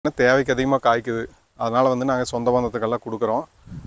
இன்னும் தேவைக்கு அதிகமாக காய்க்குது அதனால் வந்து நாங்கள் சொந்த பந்தத்துக்கெல்லாம் கொடுக்குறோம்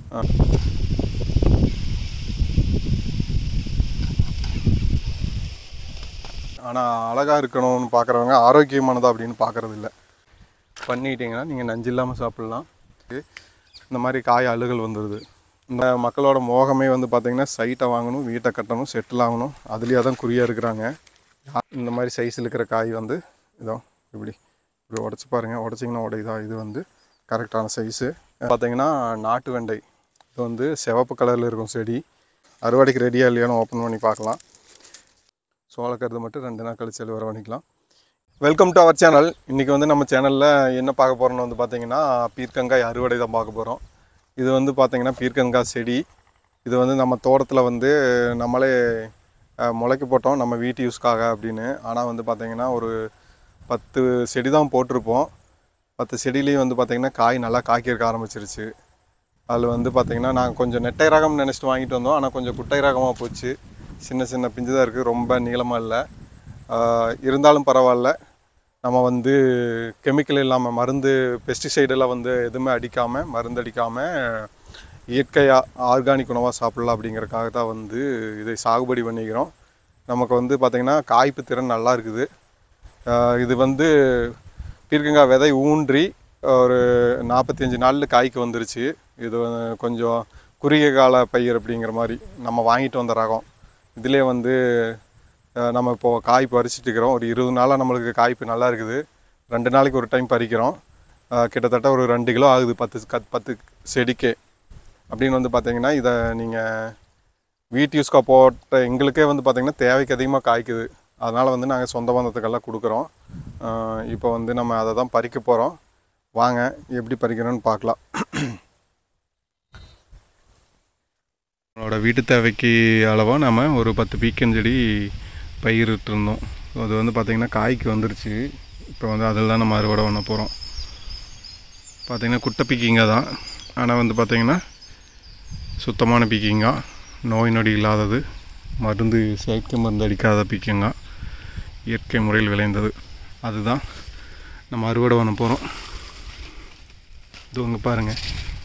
ஆனால் அழகாக இருக்கணும்னு பார்க்குறவங்க ஆரோக்கியமானதா அப்படின்னு பார்க்குறது இல்லை பண்ணிட்டீங்கன்னா நீங்கள் நஞ்சு இல்லாமல் சாப்பிட்லாம் இந்த மாதிரி காய் அழுகல் வந்துடுது இந்த மக்களோட மோகமே வந்து பார்த்திங்கன்னா சைட்டை வாங்கணும் வீட்டை கட்டணும் செட்டில் ஆகணும் அதுலேயே தான் குறியாக இருக்கிறாங்க இந்த மாதிரி சைஸில் இருக்கிற காய் வந்து இதோ இப்படி இப்படி உடச்சி பாருங்கள் உடச்சிங்கன்னா உடையுதா இது வந்து கரெக்டான சைஸு பார்த்தீங்கன்னா நாட்டு வெண்டை இது வந்து சிவப்பு கலரில் இருக்கும் செடி அறுவடைக்கு ரெடியாக இல்லையான்னு ஓப்பன் பண்ணி பார்க்கலாம் சோளக்கருது மட்டும் ரெண்டு நாள் கழிச்சு அறுவடை பண்ணிக்கலாம் வெல்கம் டு அவர் சேனல் இன்றைக்கி வந்து நம்ம சேனலில் என்ன பார்க்க போகிறோம்னு வந்து பார்த்தீங்கன்னா பீர்க்கங்காய் அறுவடை தான் பார்க்க போகிறோம் இது வந்து பார்த்தீங்கன்னா பீர்க்கங்காய் செடி இது வந்து நம்ம தோட்டத்தில் வந்து நம்மளே அஹ், முளைக்க போட்டோம் நம்ம வீட்டு யூஸ்க்காக அப்படின்னு ஆனால் வந்து பார்த்தீங்கன்னா ஒரு பத்து செடி தான் போட்டிருப்போம் பத்து செடியிலையும் வந்து பார்த்திங்கன்னா காய் நல்லா காய்க்கிறக்க ஆரம்பிச்சிருச்சு அதில் வந்து பார்த்திங்கன்னா நாங்கள் கொஞ்சம் நெட்டை ரகம் நினச்சிட்டு வாங்கிட்டு வந்தோம் ஆனால் கொஞ்சம் குட்டை ரகமாக போச்சு சின்ன சின்ன பிஞ்சு தான் இருக்குது ரொம்ப நீளமாக இல்லை ஆஹ் இருந்தாலும் பரவாயில்ல நம்ம வந்து கெமிக்கல் இல்லாமல் மருந்து பெஸ்டிசைடெல்லாம் வந்து எதுவுமே அடிக்காமல் மருந்து அடிக்காமல் இயற்கையாக ஆர்கானிக் உணவாக சாப்பிட்லாம் அப்படிங்கறதுக்காக தான் வந்து இதை சாகுபடி பண்ணிக்கிறோம் நமக்கு வந்து பார்த்திங்கன்னா காய்ப்பு திறன் நல்லா இருக்குது ஆஹ் இது வந்து பீர்க்கங்காய் விதை ஊன்றி ஒரு நாற்பத்தஞ்சு நாளில் காய்க்கு வந்துருச்சு இது வந்து கொஞ்சம் குறுகிய கால பயிர் அப்படிங்கிற மாதிரி நம்ம வாங்கிட்டு வந்த ரகம் இதிலே வந்து அஹ், நம்ம இப்போது காய் பறிச்சிட்டு இருக்கிறோம் ஒரு இருபது நாளாக நம்மளுக்கு காய்ப்பு நல்லா இருக்குது ரெண்டு நாளைக்கு ஒரு டைம் பறிக்கிறோம் அஹ், கிட்டத்தட்ட ஒரு ரெண்டு கிலோ ஆகுது பத்து கத் பத்து செடிக்கே அப்படின்னு வந்து பார்த்தீங்கன்னா இதை நீங்கள் வீட்டு யூஸ்க்கா போட்ட எங்களுக்கே வந்து பார்த்திங்கன்னா தேவைக்கு அதிகமாக காய்க்குது அதனால் வந்து நாங்கள் சொந்த பந்தத்துக்கெல்லாம் கொடுக்குறோம் அஹ், இப்போ வந்து நம்ம அதை தான் பறிக்க போகிறோம் வாங்க எப்படி பறிக்கிறோன்னு பார்க்கலாம் நம்மளோட வீட்டு தேவைக்கு அளவாக நம்ம ஒரு பத்து பீக்கஞ்செடி பயிரிட்டு இருந்தோம் அது வந்து பார்த்திங்கன்னா காய்க்கு வந்துருச்சு இப்போ வந்து அதில் தான் நம்ம அறுவடை பண்ண போகிறோம் பார்த்திங்கன்னா குட்டை பீக்கிங்காய் தான் ஆனால் வந்து பார்த்திங்கன்னா சுத்தமான பீக்கிங்காய் நோய் நொடி இல்லாதது மருந்து செயற்கை மருந்து அடிக்காத பீக்கிங்காய் இயற்கை முறையில் விளைந்தது அதுதான் நம்ம அறுவடை பண்ண போகிறோம் இது உங்க பாருங்கள்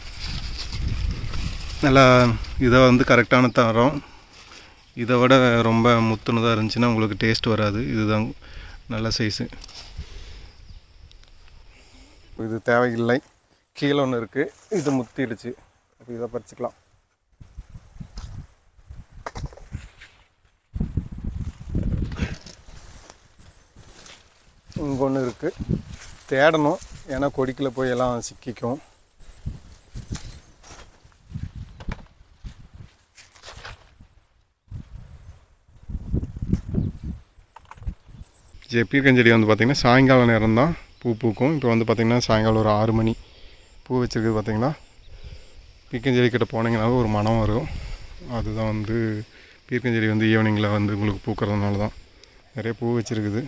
நல்லா இதை வந்து கரெக்டான தரம் இதை விட ரொம்ப முத்துனதாக இருந்துச்சுன்னா உங்களுக்கு டேஸ்ட் வராது இதுதான் நல்ல சைஸு இது தேவையில்லை கீழே ஒன்று இருக்குது இது முத்திடுச்சு அப்போ இதை பறிச்சுக்கலாம் இங்கே ஒன்று இருக்குது தேடணும் ஏன்னா கொடிக்கில் போய் எல்லாம் சிக்கிக்கும் ஜெ பீர்க்கஞ்செடி வந்து பார்த்திங்கன்னா சாயங்காலம் நேரம் தான் பூ பூக்கும் இப்போ வந்து பார்த்திங்கன்னா சாயங்காலம் ஒரு ஆறு மணி பூ வச்சிருக்குது பார்த்திங்கன்னா பீர்க்கஞ்செடி கிட்ட போனீங்கன்னாவே ஒரு மனம் வரும் அதுதான் வந்து பீர்க்கஞ்செடி வந்து ஈவினிங்கில் வந்து உங்களுக்கு பூக்கிறதுனால தான் நிறைய பூ வச்சிருக்குது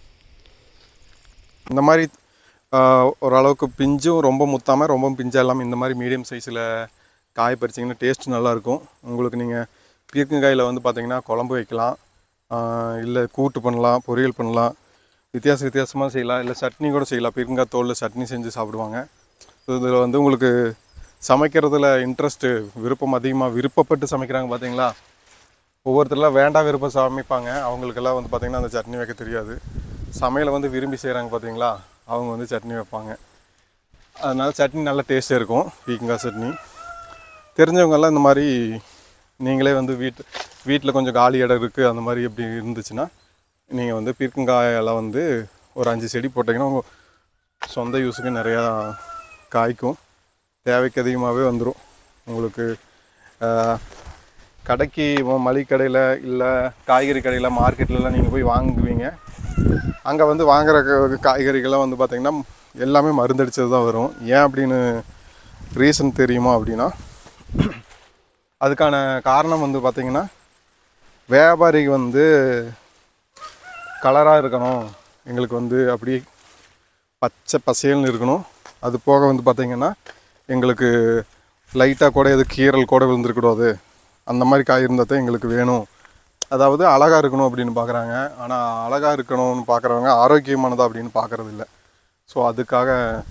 இந்த மாதிரி ஆஹ், ஓரளவுக்கு பிஞ்சும் ரொம்ப முத்தாமல் ரொம்ப பிஞ்சா இல்லாமல் இந்த மாதிரி மீடியம் சைஸில் காய் பறிச்சிங்கன்னா டேஸ்ட் நல்லாயிருக்கும் உங்களுக்கு நீங்கள் பீர்க்கங்காயில் வந்து பார்த்திங்கன்னா குழம்பு வைக்கலாம் இல்லை கூட்டு பண்ணலாம் பொரியல் பண்ணலாம் வித்தியாச வித்தியாசமாக செய்யலாம் இல்லை சட்னி கூட செய்யலாம் பீர்க்கங்காய் தோலில் சட்னி செஞ்சு சாப்பிடுவாங்க இதில் வந்து உங்களுக்கு சமைக்கிறதுல இன்ட்ரெஸ்ட்டு விருப்பம் அதிகமாக விருப்பப்பட்டு சமைக்கிறாங்க பார்த்தீங்களா ஒவ்வொருத்தர்லாம் வேண்டாம் விருப்பம் சமைப்பாங்க அவங்களுக்கெல்லாம் வந்து பார்த்திங்கன்னா அந்த சட்னி வைக்க தெரியாது சமையலை வந்து விரும்பி செய்கிறாங்க பார்த்தீங்களா அவங்க வந்து சட்னி வைப்பாங்க அதனால சட்னி நல்ல டேஸ்ட்டாக இருக்கும் பீக்கங்காய் சட்னி தெரிஞ்சவங்கெல்லாம் இந்த மாதிரி நீங்களே வந்து வீட்டு வீட்டில் கொஞ்சம் காலி இடம் இருக்குது அந்த மாதிரி எப்படி இருந்துச்சுன்னா நீங்கள் வந்து பீர்க்கங்காயெல்லாம் வந்து ஒரு அஞ்சு செடி போட்டிங்கன்னா உங்கள் சொந்த யூஸுக்கு நிறையா காய்க்கும் தேவைக்கு அதிகமாகவே வந்துடும் உங்களுக்கு ஆஹ், கடைக்கு ம- மளிகை கடையில் இல்லை காய்கறி கடையில் மார்க்கெட்லலாம் நீங்கள் போய் வாங்குவீங்க அங்கே வந்து வாங்குற க- காய்கறிகள்லாம் வந்து பார்த்திங்கன்னா எல்லாமே மருந்தடிச்சது தான் வரும் ஏன் அப்படின்னு ரீசன் தெரியுமா அப்படின்னா அதுக்கான காரணம் வந்து பார்த்திங்கன்னா வியாபாரி வந்து கலராக இருக்கணும் எங்களுக்கு வந்து அப்படியே பச்சை பசேல்னு இருக்கணும் அது போக வந்து பார்த்திங்கன்னா எங்களுக்கு லைட்டாக கூட எது கீரல் கூட விழுந்துருக்கூடாது அந்த மாதிரி காய் இருந்தால் தான் எங்களுக்கு வேணும் அதாவது அழகாக இருக்கணும் அப்படின்னு பார்க்குறாங்க ஆனால் அழகாக இருக்கணும்னு பார்க்குறவங்க ஆரோக்கியமானதா அப்படின்னு பார்க்குறது இல்லை ஸோ அதுக்காக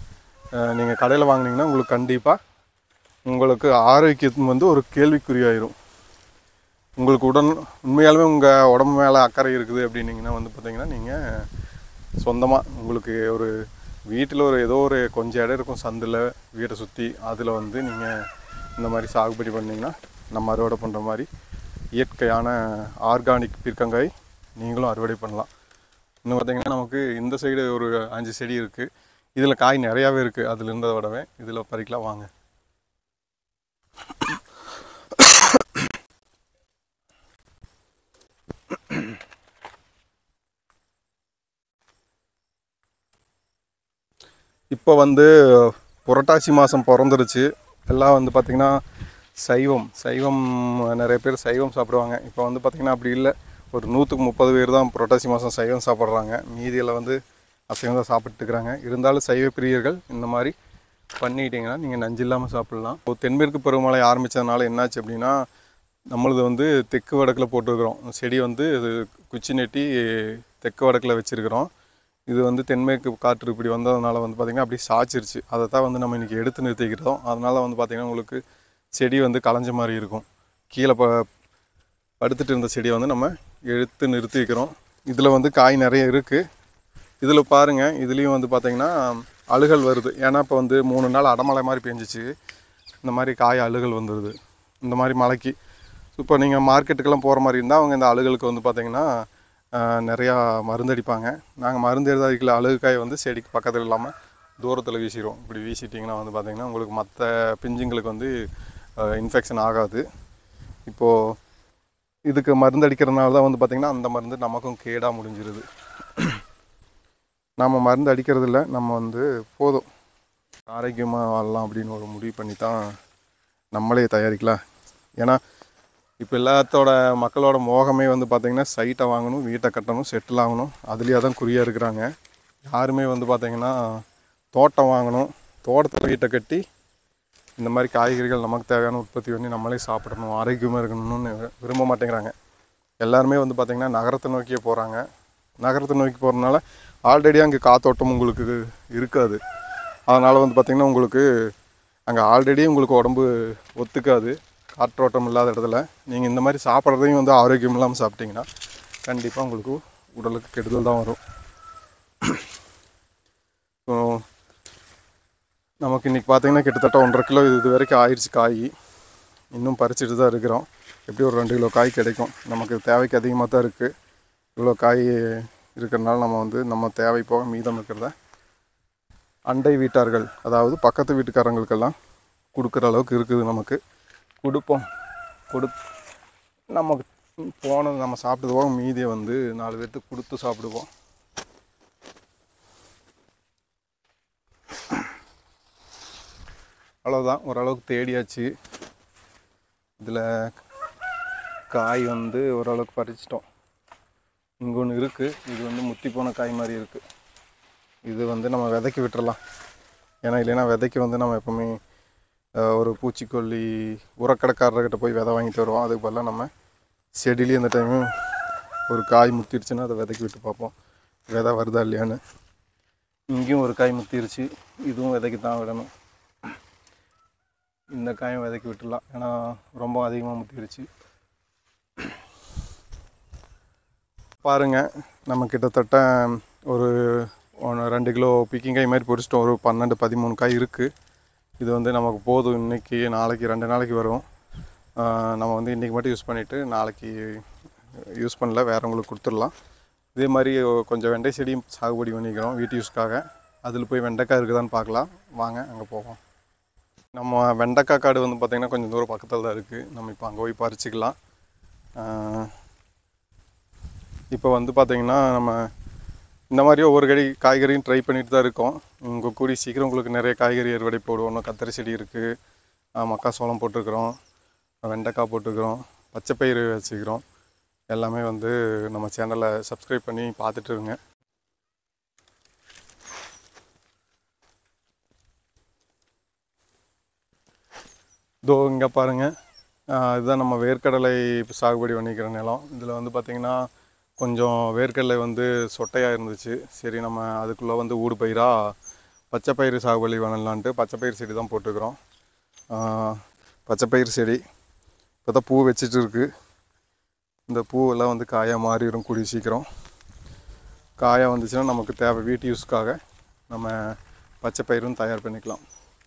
நீங்கள் கடையில் வாங்குனீங்கன்னா உங்களுக்கு கண்டிப்பாக உங்களுக்கு ஆரோக்கியம் வந்து ஒரு கேள்விக்குறியாயிரும் உங்களுக்கு உடன் உண்மையாலுமே உங்கள் உடம்பு மேலே அக்கறை இருக்குது அப்படின்னீங்கன்னா வந்து பார்த்தீங்கன்னா நீங்கள் சொந்தமாக உங்களுக்கு ஒரு வீட்டில் ஒரு ஏதோ ஒரு கொஞ்சம் இடம் இருக்கும் சந்தில் வீட்டை சுற்றி அதில் வந்து நீங்கள் இந்த மாதிரி சாகுபடி பண்ணிங்கன்னா நம்ம அறுவடை பண்ணுற மாதிரி இயற்கையான ஆர்கானிக் பீர்க்கங்காய் நீங்களும் அறுவடை பண்ணலாம் இன்னும் பார்த்தீங்கன்னா நமக்கு இந்த சைடு ஒரு அஞ்சு செடி இருக்குது இதில் காய் நிறையாவே இருக்குது அதில் இருந்ததை விடவே இதில் பறிக்கலாம் வாங்க இப்போ வந்து புரட்டாசி மாதம் பிறந்துருச்சு எல்லாம் வந்து பார்த்திங்கன்னா சைவம் சைவம் நிறைய பேர் சைவம் சாப்பிடுவாங்க இப்போ வந்து பார்த்திங்கன்னா அப்படி இல்லை ஒரு நூற்றுக்கு முப்பது பேர் தான் புரட்டாசி மாதம் சைவம் சாப்பிட்றாங்க மீதியில் வந்து அசைவம் தான் சாப்பிட்டு இருக்கிறாங்க இருந்தாலும் சைவ பிரியர்கள் இந்த மாதிரி பண்ணிட்டீங்கன்னா நீங்கள் நஞ்சு இல்லாமல் சாப்பிட்லாம் இப்போ தென்மேற்கு பருவமழை ஆரம்பித்ததுனால என்னாச்சு அப்படின்னா நம்மளது வந்து தெற்கு வடக்கில் போட்டிருக்கிறோம் செடி வந்து இது குச்சி நெட்டி தெற்கு வடக்கில் வச்சுருக்கிறோம் இது வந்து தென்மேற்கு காற்று இப்படி வந்ததுனால வந்து பார்த்திங்கன்னா அப்படி சாய்ச்சிருச்சு அதை தான் வந்து நம்ம இன்றைக்கி எடுத்து நிறுத்திக்கிறோம் அதனால் வந்து பார்த்திங்கன்னா உங்களுக்கு செடி வந்து களைஞ்ச மாதிரி இருக்கும் கீழே ப படுத்துட்டு இருந்த செடியை வந்து நம்ம எடுத்து நிறுத்தி வைக்கிறோம் இதில் வந்து காய் நிறைய இருக்குது இதில் பாருங்கள் இதுலேயும் வந்து பார்த்திங்கன்னா அழுகல் வருது ஏன்னா இப்போ வந்து மூணு நாள் அடமழை மாதிரி பெஞ்சிச்சு இந்த மாதிரி காய் அழுகல் வந்துடுது இந்த மாதிரி மழைக்கு இப்போ நீங்கள் மார்க்கெட்டுக்கெல்லாம் போகிற மாதிரி இருந்தால் அவங்க இந்த அழுகலுக்கு வந்து பார்த்திங்கன்னா ஆஹ், நிறையா மருந்து அடிப்பாங்க நாங்கள் மருந்து எழுத அடிக்கல அழுகு காய் வந்து செடிக்கு பக்கத்தில் இல்லாமல் தூரத்தில் வீசிடுவோம் இப்படி வீசிட்டிங்கன்னா வந்து பார்த்திங்கன்னா உங்களுக்கு மற்ற பிஞ்சுங்களுக்கு வந்து இன்ஃபெக்ஷன் ஆகாது இப்போது இதுக்கு மருந்து அடிக்கிறதுனால தான் வந்து பார்த்திங்கன்னா அந்த மருந்து நமக்கும் கேடாக முடிஞ்சிருது நம்ம மருந்து அடிக்கிறதில்ல நம்ம வந்து போதும் ஆரோக்கியமாக வாழலாம் அப்படின்னு ஒரு முடிவு பண்ணி தான் நம்மளே தயாரிக்கலாம் ஏன்னா இப்போ எல்லாத்தோட மக்களோட மோகமே வந்து பார்த்திங்கன்னா சைட்டை வாங்கணும் வீட்டை கட்டணும் செட்டில் ஆகணும் அதுலேயே தான் குறியாக இருக்கிறாங்க யாருமே வந்து பார்த்திங்கன்னா தோட்டம் வாங்கணும் தோட்டத்தில் வீட்டை கட்டி இந்த மாதிரி காய்கறிகள் நமக்கு தேவையான உற்பத்தி பண்ணி நம்மளே சாப்பிடணும் ஆரோக்கியமாக இருக்கணும்னு விரும்ப மாட்டேங்கிறாங்க எல்லாருமே வந்து பார்த்திங்கன்னா நகரத்தை நோக்கியே போகிறாங்க நகரத்தை நோக்கி போகிறதுனால ஆல்ரெடி அங்கே காத்தோட்டம் உங்களுக்கு இருக்காது அதனால் வந்து பார்த்திங்கன்னா உங்களுக்கு அங்கே ஆல்ரெடி உங்களுக்கு உடம்பு ஒத்துக்காது காற்றோட்டம் இல்லாத இடத்துல நீங்கள் இந்த மாதிரி சாப்பிட்றதையும் வந்து ஆரோக்கியம் இல்லாமல் சாப்பிட்டீங்கன்னா கண்டிப்பாக உங்களுக்கு உடலுக்கு கெடுதல் தான் வரும் ஸோ நமக்கு இன்றைக்கி பார்த்தீங்கன்னா கிட்டத்தட்ட ஒன்றரை கிலோ இது வரைக்கும் ஆயிடுச்சு காய் இன்னும் பறிச்சுட்டு தான் இருக்கிறோம் எப்படி ஒரு ரெண்டு கிலோ காய் கிடைக்கும் நமக்கு தேவைக்கு அதிகமாக தான் இருக்குது இவ்வளோ காய் இருக்கிறனால நம்ம வந்து நம்ம தேவை போக மீதம் இருக்கிறத அண்டை வீட்டார்கள் அதாவது பக்கத்து வீட்டுக்காரங்களுக்கெல்லாம் கொடுக்குற அளவுக்கு இருக்குது நமக்கு கொடுப்போம் கொடு நமக்கு போனது நம்ம சாப்பிட்டது போக மீதியை வந்து நாலு பேர்த்துக்கு கொடுத்து சாப்பிடுவோம் அவ்வளோதான் ஓரளவுக்கு தேடியாச்சு இதில் காய் வந்து ஓரளவுக்கு பறிச்சிட்டோம் இங்கே ஒன்று இருக்குது இது வந்து முத்தி போன காய் மாதிரி இருக்குது இது வந்து நம்ம விதைக்கி விட்டுறலாம் ஏன்னா இல்லைன்னா விதைக்கு வந்து நம்ம எப்போவுமே அஹ், ஒரு பூச்சிக்கொல்லி உரக்கடைக்காரர்கிட்ட போய் விதை வாங்கிட்டு வருவோம் அதுக்கு பதிலாக நம்ம செடியிலேயே இந்த டைமு ஒரு காய் முத்திருச்சுன்னா அதை விதைக்கி விட்டு பார்ப்போம் விதை வருதா இல்லையான்னு இங்கேயும் ஒரு காய் முத்திருச்சு இதுவும் விதைக்கு தான் விடணும் இந்த காயும் விதைக்கி விட்டுடலாம் ஏன்னா ரொம்ப அதிகமாக முத்திருச்சு பாருங்க நம்ம கிட்டத்தட்ட ஒரு ஒன்று ரெண்டு கிலோ பிக்கிங்காய் மாதிரி பொரிச்சிட்டோம் ஒரு பன்னெண்டு பதிமூணு காய் இருக்குது இது வந்து நமக்கு போதும் இன்றைக்கி நாளைக்கு ரெண்டு நாளைக்கு வரும் ஆஹ் நம்ம வந்து இன்றைக்கி மட்டும் யூஸ் பண்ணிவிட்டு நாளைக்கு யூஸ் பண்ணல வேறவங்களுக்கு கொடுத்துடலாம் இதே மாதிரி கொஞ்சம் வெண்டை செடியும் சாகுபடி பண்ணிக்கிறோம் வீட்டு யூஸ்க்காக அதில் போய் வெண்டைக்காய் இருக்குதான்னு பார்க்கலாம் வாங்க அங்கே போவோம் நம்ம வெண்டைக்காய் காடு வந்து பார்த்திங்கன்னா கொஞ்சம் தூரம் பக்கத்தில் தான் இருக்குது நம்ம இப்போ அங்கே போய் பறிச்சுக்கலாம் ஆஹ் இப்போ வந்து பார்த்திங்கன்னா நம்ம இந்த மாதிரி ஒவ்வொரு கடி காய்கறியும் ட்ரை பண்ணிட்டு தான் இருக்கோம் உங்கள் கூடி சீக்கிரம் உங்களுக்கு நிறைய காய்கறி அறுவடை போடுவோம் இன்னும் கத்தரி செடி இருக்குது மக்காசோளம் போட்டிருக்கிறோம் வெண்டைக்காய் போட்டிருக்கிறோம் பச்சைப்பயிறு வச்சுக்கிறோம் எல்லாமே வந்து நம்ம சேனலை சப்ஸ்கிரைப் பண்ணி பார்த்துட்டு இருங்க இதோ இங்கே பாருங்கள் இதுதான் நம்ம வேர்க்கடலை சாகுபடி பண்ணிக்கிற நிலம் இதில் வந்து பார்த்திங்கன்னா கொஞ்சம் வேர்க்கடலை வந்து சொட்டையாக இருந்துச்சு சரி நம்ம அதுக்குள்ளே வந்து ஊடு பயிராக பச்சை பயிறு சாகுபடி பண்ணலான்ட்டு பச்சை பயிறு செடி தான் போட்டுக்கிறோம் ஆஹ், பச்சை பயிறு செடி இப்போ தான் பூ வச்சிட்டு இருக்கு இந்த பூவெல்லாம் வந்து காயாக மாறிடும் கூடிய சீக்கிரம் காயாக வந்துச்சுன்னா நமக்கு தேவை வீட்டு யூஸ்க்காக நம்ம பச்சை பயிரும் தயார் பண்ணிக்கலாம்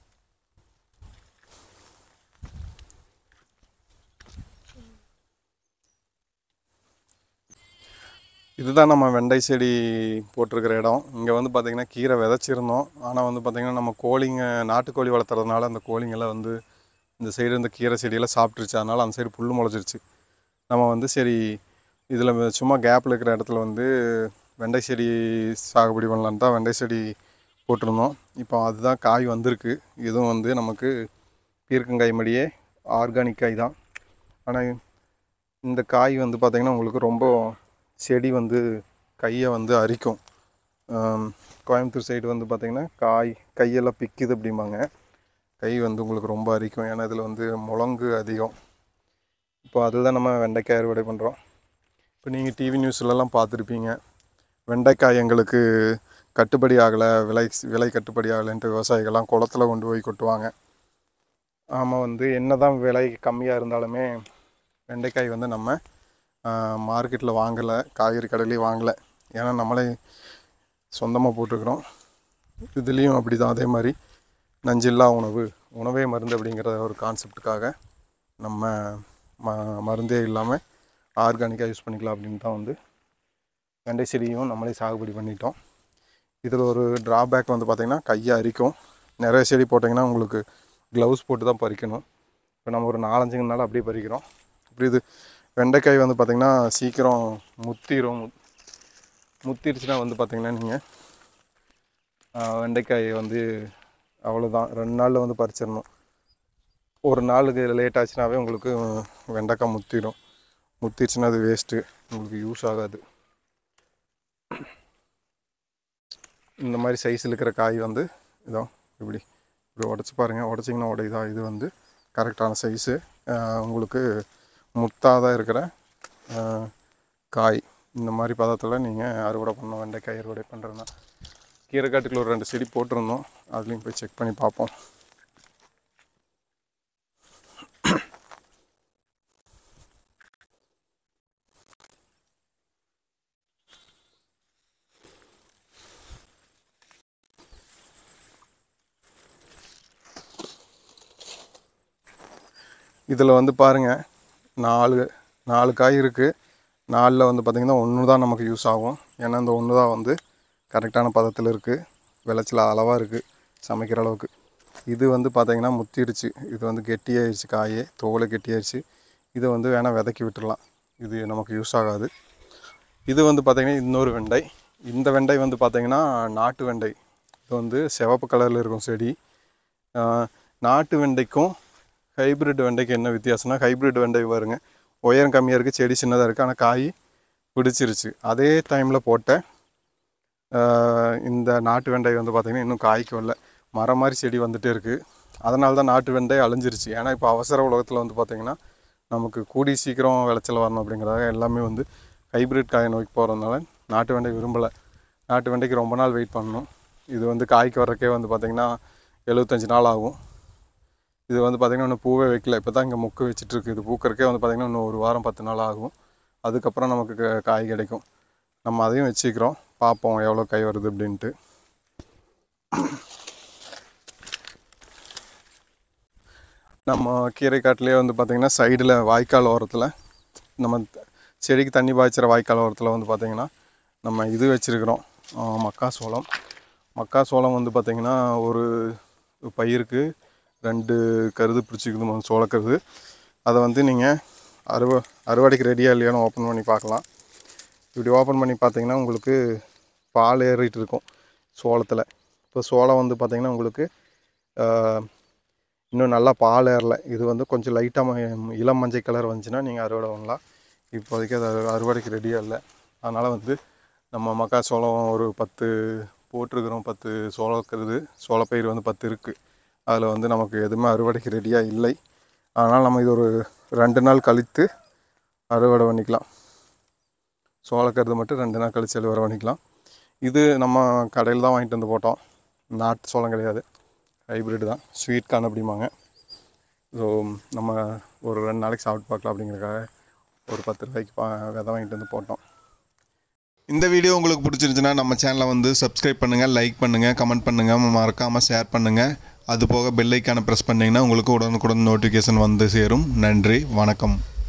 இதுதான் நம்ம வெண்டை செடி போட்டிருக்கிற இடம் இங்கே வந்து பார்த்திங்கன்னா கீரை விதைச்சிருந்தோம் ஆனால் வந்து பார்த்திங்கன்னா நம்ம கோழிங்க நாட்டுக்கோழி வளர்த்துறதுனால அந்த கோழிங்கெல்லாம் வந்து இந்த சைடு இந்த கீரை செடியெல்லாம் சாப்பிட்ருச்சு அதனால் அந்த சைடு புல் முளைச்சிருச்சு நம்ம வந்து சரி இதில் சும்மா கேப்பில் இருக்கிற இடத்துல வந்து வெண்டை செடி சாகுபடி பண்ணலான்னு தான் வெண்டை செடி போட்டிருந்தோம் இப்போ அதுதான் காய் வந்திருக்கு இதுவும் வந்து நமக்கு பீர்க்கங்காய் மடியே ஆர்கானிக் காய் தான் ஆனால் இந்த காய் வந்து பார்த்திங்கன்னா உங்களுக்கு ரொம்ப செடி வந்து கையை வந்து அரிக்கும் ஆம், கோயம்புத்தூர் சைடு வந்து பார்த்திங்கன்னா காய் கையெல்லாம் பிக்குது அப்படிம்பாங்க கை வந்து உங்களுக்கு ரொம்ப அரிக்கும் ஏன்னா இதில் வந்து முழங்கு அதிகம் இப்போ அதுதான் நம்ம வெண்டைக்காய் அறுவடை பண்ணுறோம் இப்போ நீங்கள் டிவி நியூஸ்லலாம் பார்த்துருப்பீங்க வெண்டைக்காய் எங்களுக்கு கட்டுப்படி ஆகலை விலை விலை கட்டுப்படி ஆகலைன்ட்டு விவசாயிகள்லாம் குளத்துல கொண்டு போய் கொட்டுவாங்க ஆமாம் வந்து என்ன தான் விலை கம்மியாக இருந்தாலுமே வெண்டைக்காய் வந்து நம்ம மார்க்கெட்டில் வாங்கலை காய்கறி கடையிலையும் வாங்கலை ஏன்னா நம்மளே சொந்தமாக போட்டுக்கிறோம் இதுலேயும் அப்படி தான் அதே மாதிரி நஞ்சில்லா உணவு உணவே மருந்து அப்படிங்கிற ஒரு கான்செப்டுக்காக நம்ம ம மருந்தே இல்லாமல் ஆர்கானிக்காக யூஸ் பண்ணிக்கலாம் அப்படின்னு தான் வந்து வெண்டை செடியும் நம்மளே சாகுபடி பண்ணிட்டோம் இதில் ஒரு ட்ராபேக் வந்து பார்த்திங்கன்னா கையை அரிக்கும் நிறைய செடி போட்டிங்கன்னா உங்களுக்கு க்ளவுஸ் போட்டு தான் பறிக்கணும் இப்போ நம்ம ஒரு நாலஞ்சுங்க நாள் அப்படியே பறிக்கிறோம் இப்படி இது வெண்டைக்காய் வந்து பார்த்திங்கன்னா சீக்கிரம் முத்திரும் முத்திருச்சுன்னா வந்து பார்த்திங்கன்னா நீங்கள் வெண்டைக்காய் வந்து அவ்வளோதான் ரெண்டு நாளில் வந்து பறிச்சிடணும் ஒரு நாளுக்கு லேட் ஆச்சுனாவே உங்களுக்கு வெண்டைக்காய் முத்திடும் முத்திருச்சுன்னா அது வேஸ்ட்டு உங்களுக்கு யூஸ் ஆகாது இந்த மாதிரி சைஸில் இருக்கிற காய் வந்து இதோ இப்படி இப்படி உடச்சி பாருங்கள் உடச்சிங்கன்னா உடையுதா இது வந்து கரெக்டான சைஸு உங்களுக்கு முத்தாதான் இருக்கிற ஆஹ், காய் இந்த மாதிரி பதத்தில் நீங்கள் அறுவடை பண்ணணும் வெண்டைக்காய் அறுவடை பண்ணுறதுனா கீரைக்காட்டுக்குள்ள ஒரு ரெண்டு செடி போட்டிருந்தோம் அதுலேயும் போய் செக் பண்ணி பார்ப்போம் இதில் வந்து பாருங்கள் நாலு நாலு காய் இருக்குது நாலில் வந்து பார்த்திங்கன்னா ஒன்று தான் நமக்கு யூஸ் ஆகும் ஏன்னா இந்த ஒன்று தான் வந்து கரெக்டான பதத்தில் இருக்குது விளைச்சல் அளவாக இருக்குது சமைக்கிற அளவுக்கு இது வந்து பார்த்திங்கன்னா முத்திடுச்சு இது வந்து கெட்டியாயிருச்சு காயே தோலை கெட்டியாயிருச்சு இதை வந்து வேணால் விதைக்கி விட்டுடலாம் இது நமக்கு யூஸ் ஆகாது இது வந்து பார்த்திங்கன்னா இன்னொரு வெண்டை இந்த வெண்டை வந்து பார்த்திங்கன்னா நாட்டு வெண்டை இது வந்து சிவப்பு கலரில் இருக்கும் செடி ஆஹ், நாட்டு வெண்டைக்கும் ஹைப்ரிட் வெண்டைக்கு என்ன வித்தியாசம்னா ஹைப்ரிட் வெண்டை பாருங்க உயரம் கம்மியாக இருக்குது செடி சின்னதாக இருக்குது ஆனால் காய் பிடிச்சிருச்சு அதே டைமில் போட்ட ஆஹ், இந்த நாட்டு வெண்டை வந்து பார்த்திங்கன்னா இன்னும் காய்க்கு வரல மரம் மாதிரி செடி வந்துட்டே இருக்குது அதனால தான் நாட்டு வெண்டை அழிஞ்சிருச்சு ஏன்னா இப்போ அவசர உலகத்தில் வந்து பார்த்திங்கன்னா நமக்கு கூடி சீக்கிரம் விளைச்சல் வரணும் அப்படிங்கிறதாக எல்லாமே வந்து ஹைப்ரிட் காயை நோக்கி போகிறதுனால நாட்டு வெண்டை விரும்பலை நாட்டு வெண்டைக்கு ரொம்ப நாள் வெயிட் பண்ணணும் இது வந்து காய்க்கு வர்றக்கே வந்து பார்த்திங்கன்னா எழுபத்தஞ்சு நாள் ஆகும் இது வந்து பார்த்திங்கன்னா இன்னும் பூவே வைக்கல இப்போ தான் இங்கே மொக்கு வச்சிட்ருக்கு இது பூக்கறக்கே வந்து பார்த்திங்கன்னா இன்னும் ஒரு வாரம் பத்து நாள் ஆகும் அதுக்கப்புறம் நமக்கு க- காய் கிடைக்கும் நம்ம அதையும் வச்சுக்கிறோம் பார்ப்போம் எவ்வளோ காய் வருது அப்படின்ட்டு நம்ம கீரைக்காட்டிலே வந்து பார்த்திங்கன்னா சைடில் வாய்க்கால் ஓரத்தில் நம்ம த- செடிக்கு தண்ணி பாய்ச்சிற வாய்க்கால் ஓரத்தில் வந்து பார்த்திங்கன்னா நம்ம இது வச்சுருக்குறோம் மக்காசோளம் மக்காசோளம் வந்து பார்த்திங்கன்னா ஒரு பயிருக்கு ரெண்டு கருது பிடிச்சிக்குது சோளக்கருது அதை வந்து நீங்கள் அறுவ அறுவடைக்கு ரெடியாக இல்லையான்னு ஓப்பன் பண்ணி பார்க்கலாம் இப்படி ஓப்பன் பண்ணி பார்த்தீங்கன்னா உங்களுக்கு பால் ஏறிட்டு இருக்கும் சோளத்தில் இப்போ சோளம் வந்து பார்த்திங்கன்னா உங்களுக்கு ஆஹ், இன்னும் நல்லா பால் ஏறல இது வந்து கொஞ்சம் லைட்டாக இளம் மஞ்சள் கலர் வந்துச்சுன்னா நீங்கள் அறுவடை பண்ணலாம் இப்போதைக்கு அது அறு- அறுவடைக்கு ரெடியாக இல்லை அதனால் வந்து நம்ம மக்காச்சோளம் ஒரு பத்து போட்டிருக்கிறோம் பத்து சோளக்கருது சோளப்பயிர் வந்து பத்து இருக்குது அதில் வந்து நமக்கு எதுவுமே அறுவடைக்கு ரெடியாக இல்லை அதனால் நம்ம இது ஒரு ரெண்டு நாள் கழித்து அறுவடை பண்ணிக்கலாம் சோளக்கருது மட்டும் ரெண்டு நாள் கழித்து அறுவடை பண்ணிக்கலாம் இது நம்ம கடையில் தான் வாங்கிட்டு வந்து போட்டோம் நாட்டு சோளம் கிடையாது ஹைப்ரிட் தான் ஸ்வீட் கார்ன் அப்படிம்பாங்க ஸோ நம்ம ஒரு ரெண்டு நாளைக்கு சாப்பிட்டு பார்க்கலாம் அப்படிங்கிறக்காக ஒரு பத்து ரூபாய்க்கு பா விதை வாங்கிட்டு வந்து போட்டோம் இந்த வீடியோ உங்களுக்கு பிடிச்சிருந்துச்சுன்னா நம்ம சேனலை வந்து சப்ஸ்கிரைப் பண்ணுங்கள் லைக் பண்ணுங்கள் கமெண்ட் பண்ணுங்கள் மறக்காமல் ஷேர் பண்ணுங்கள் அது போக பெல் ஐக்கானை ப்ரெஸ் பண்ணிங்கன்னா உங்களுக்கு உடனுக்குடன் நோட்டிஃபிகேஷன் வந்து சேரும் நன்றி வணக்கம்